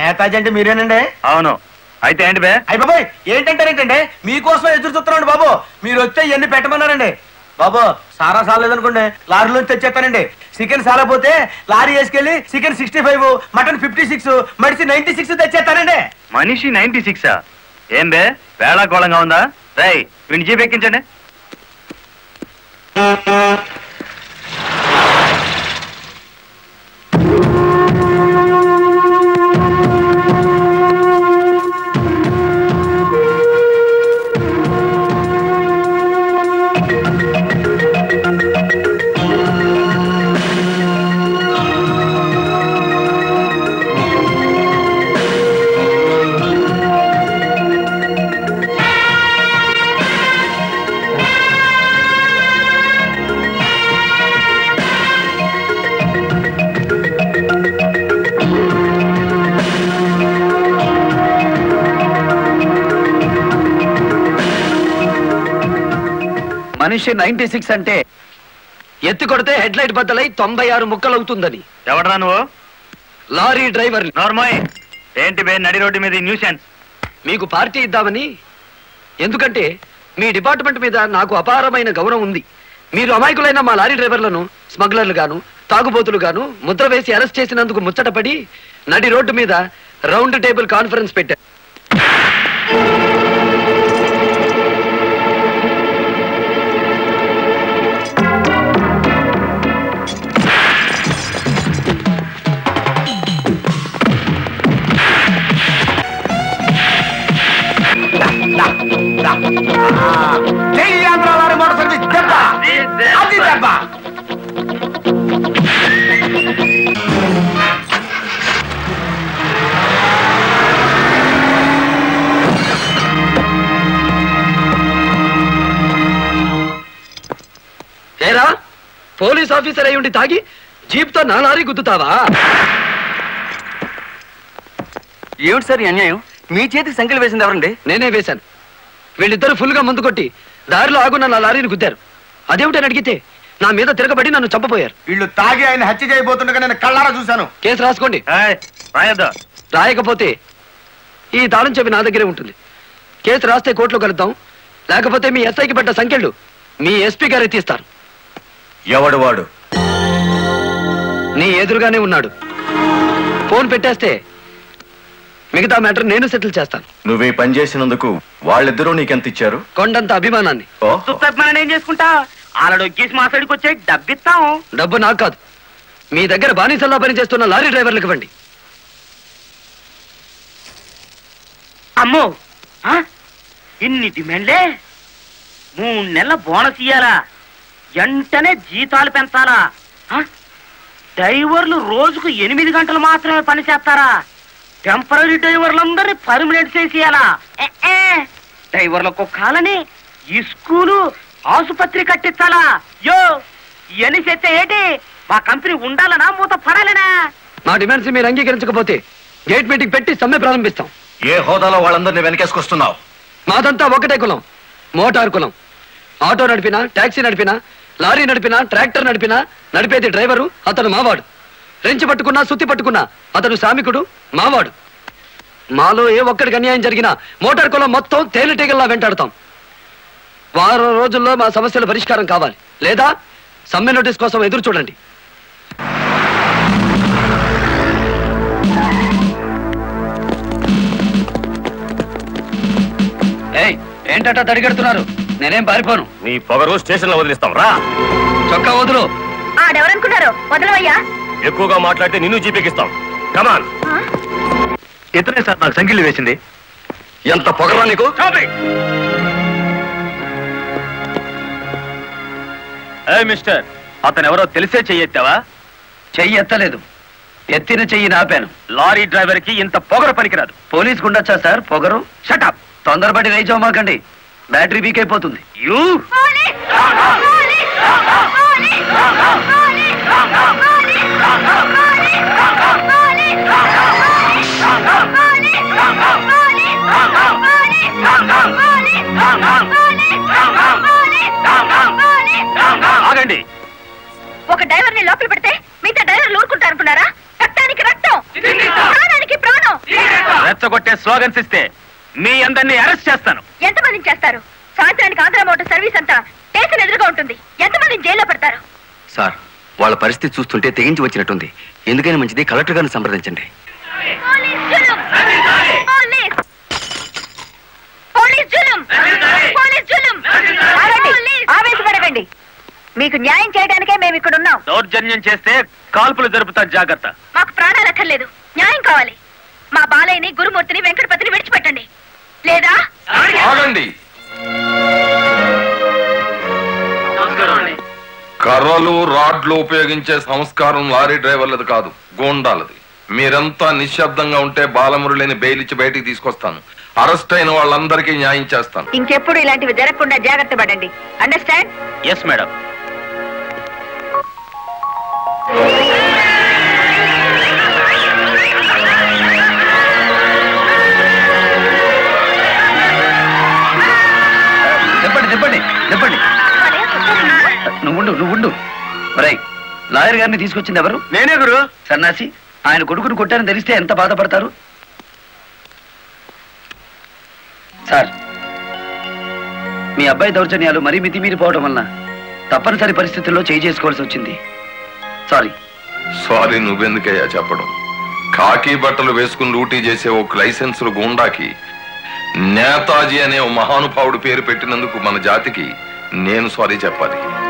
నేతాజీ అంటే మీరేనండి అవును అయితే ఏంటి బే అయ్య బాబాయ్ ఏంటంటారేంటండి మీకోసం ఎదురు చూస్తున్నాండి బాబు మీరు వస్తే ఇవన్నీ పెట్టమన్నారండి బాబు సారా సాలేదనుకోండి లారీలో తెచ్చేస్తానండి చికెన్ సాలపోతే లారీ వేసుకెళ్ళి chicken sixty five mutton fifty six మడిసి నైన్టీ సిక్స్ తెచ్చేస్తానండి మనిషి నైన్టీ సిక్సా ఏం బే వేళాకోళంగా ఉందా రై వీడిని జీప్ ఎక్కించండి మనిషి నైన్టీ సిక్స్ అంటే ఎత్తి కొడితే హెడ్ లైట్ బద్దలై తొంభై ఆరు ముక్కలు అవుతుందని ఎవడరా నువ్వు లారీ డ్రైవర్ నోర్మోయ్ ఏంటి బే నడి రోడ్డు మీద న్యూసెన్స్ మీకు పార్టీ ఇద్దామని ఎందుకంటే మీ డిపార్ట్మెంట్ మీద నాకు అపారమైన గౌరవం ఉంది మీరు అమాయకులైన మా లారీ డ్రైవర్లను స్మగ్లర్లు గాను తాగుబోతులు గాను ముద్ర వేసి అరెస్ట్ చేసినందుకు ముచ్చటపడి నడి రోడ్డు మీద రౌండ్ టేబుల్ కాన్ఫరెన్స్ పెట్టారు జై ఆంధ్ర లారీ మోటార్ సర్వీస్ దెబ్బ అది దెబ్బ ఏరా పోలీస్ ఆఫీసర్ అయి ఉండి తాగి జీప్తో నా లారీ గుద్దుతావా ఏమిటి సార్ ఈ అన్యాయం మీ చేతికి సంఖ్యలు వేసింది ఎవరండి నేనే వేశాను వీళ్ళిద్దరు ఫుల్ గా ముందు కొట్టి దారిలో ఆగున్న నా లారీని గుద్దారు అదేమిటని అడిగితే నా మీద తిరగబడి నన్ను చంపపోయారు వీళ్ళు తాగి ఆయన హత్య చేయబోతుండగా నేను కళ్ళారా చూశాను కేసు రాసుకోండి ఏయ్, రాయొద్దు రాయకపోతే ఈ తాళం చెప్పి నా దగ్గరే ఉంటుంది కేసు రాస్తే కోర్టులో కలుద్దాం లేకపోతే మీ ఎస్ఐకి పడ్డ సంఖ్యలు మీ ఎస్పీ గారు ఎత్తిస్తారు ఎవడు వాడు నీ ఎదురుగానే ఉన్నాడు ఫోన్ పెట్టేస్తే మిగతా మ్యాటర్ నేను సెటిల్ చేస్తాను నువ్వు ఈ పని చేసినందుకు వాళ్ళిద్దరూ నీకెంత ఇచ్చారు కొండంత అభిమానాన్ని ఓహో. మనం ఏం చేసుకుంటా ఆలడొక్కేసి మా సైడ్కి వచ్చే డబ్బిస్తాం డబ్బు నాకు కాదు మీ దగ్గర బానిసల్లా పనిచేస్తున్న లారీ డ్రైవర్లకు ఇవ్వండి అమ్మో ఆ? ఇన్ని డిమాండ్లే మూడు నెలల బోనస్ ఇయ్యాలా వెంటనే జీతాలు పెంచాలా ఆ? డ్రైవర్లు రోజుకు ఎనిమిది గంటలు మాత్రమే పని చేస్తారా టెంపరీ డ్రైవర్లందరినీ పర్మనెంట్ చేసేయాలా ఏ, ఏ. డ్రైవర్లకు కాలని ఈ స్కూలు ఆసుపత్రి కట్టించాలా యో ఇవన్నీ చేస్తే ఏంటి మా కంపెనీ ఉండాలనా మూత పడాలనా మా డిమాండ్స్ మీరు అంగీకరించకపోతే గేట్ మీటింగ్ పెట్టి సమ్మె ప్రారంభిస్తాం ఏ హోదాలో వాళ్ళందరినీ వెనకేసుకొస్తున్నావు మాదంతా ఒకటే కులం మోటార్ కులం ఆటో నడిపినా టాక్సీ నడిపినా లారీ నడిపినా ట్రాక్టర్ నడిపినా నడిపేది డ్రైవరు అతను మావాడు రెంచి పట్టుకున్నా సుత్తి పట్టుకున్నా అతను శ్రామికుడు మావాడు మాలో ఏ ఒక్కడికి అన్యాయం జరిగినా మోటార్ కులం మొత్తం తేలిటీగల్లా వెంటాడతాం వారం రోజుల్లో మా సమస్యల పరిష్కారం కావాలి లేదా సమ్మె నోటీస్ కోసం ఎదురు చూడండి ఏయ్ ఏంటట తడిగడుతున్నారు నేనేం పారిపోను నీ పొగరు స్టేషన్ లో వదిలిస్తాం రా చొక్కా వదులు ఆడెవరనుకున్నారు వదలవయ్యా ఎక్కువగా మాట్లాడితే నిన్ను జీపెక్కిస్తాం కమాన్ ఇతనే సార్ నాకు సంఖ్యలు వేసింది ఎంత పొగరా నీకు ఏ మిస్టర్ అతను ఎవరో తెలిసే చెయ్యెత్తావా చెయ్యి ఎత్తలేదు ఎత్తిన చెయ్యి నాపాను లారీ డ్రైవర్ కి ఇంత పొగరు పనికిరాదు పోలీస్ ఉండొచ్చా సార్ పొగరు షటప్ తొందరపడి రైచోమాకండి బ్యాటరీ వీక్ అయిపోతుంది యూ ఆగండి ఒక డ్రైవర్ ని లోపల పెడితే మిగతా డ్రైవర్లు ఊరుకుంటారు అనుకున్నారా రక్తానికి రక్తం ప్రాణానికి ప్రాణం రెచ్చగొట్టే స్లోగన్స్ ఇస్తే మీ అందరినీ అరెస్ట్ చేస్తాను ఎంతమందిని చేస్తారు సాయంత్రానికి ఆంధ్ర మోటార్ సర్వీస్ అంతా స్టేషన్ ఎదురుగా ఉంటుంది ఎంతమందిని జైల్లో పెడతారు సార్ వాళ్ళ పరిస్థితి చూస్తుంటే తెగించి వచ్చినట్టుంది ఎందుకైనా మంచిది కలెక్టర్ గారిని సంప్రదించండి పోలీస్ జులుం! పోలీస్! పోలీస్ జులుం! పోలీస్ జులుం! పోలీస్! ఆవేశపడకండి మీకు న్యాయం చేయడానికే మేము ఇక్కడ ఉన్నాం దౌర్జన్యం చేస్తే కాల్పులు జరుపుతాను జాగ్రత్త మాకు ప్రాణాలు అక్కర్లేదు న్యాయం కావాలి మా బాలయ్యని గురుమూర్తిని వెంకటపతిని విడిచిపెట్టండి లేదా ఆగండి కర్రలు రాడ్లు ఉపయోగించే సంస్కారం లారీ డ్రైవర్లది కాదు గోండాలది మీరంతా నిశ్శబ్దంగా ఉంటే బాలమురళిని బెయిలిచ్చి బయటికి తీసుకొస్తాను అరెస్ట్ అయిన వాళ్ళందరికీ న్యాయం చేస్తాను ఇంకెప్పుడు ఇలాంటివి జరగకుండా జాగ్రత్త పడండి అండర్స్టాండ్ ఎస్ మేడం చెప్పండి చెప్పండి చెప్పండి నువ్వు ఉండు నువ్వు ఉండు ఒరేయ్ లాయర్ గారిని తీసుకొచ్చింది ఎవరు నేనే గురు సన్నాసి ఆయన కొడుకును కొట్టారని తెలిస్తే ఎంత బాధపడతారు సార్ మీ అబ్బాయి దౌర్జన్యాలు మరీ మితిమీరిపోవడం వలన తప్పనిసరి పరిస్థితుల్లో చేయి చేసుకోవాల్సి వచ్చింది సారీ సారీ నువ్వెందుకయ్యా చెప్పడం కాకి బట్టలు వేసుకుని డ్యూటీ చేసే ఒక లైసెన్సులు గూండాకి నేతాజీ అనే ఓ మహానుభావుడు పేరు పెట్టినందుకు మన జాతికి నేను సారీ చెప్పాలి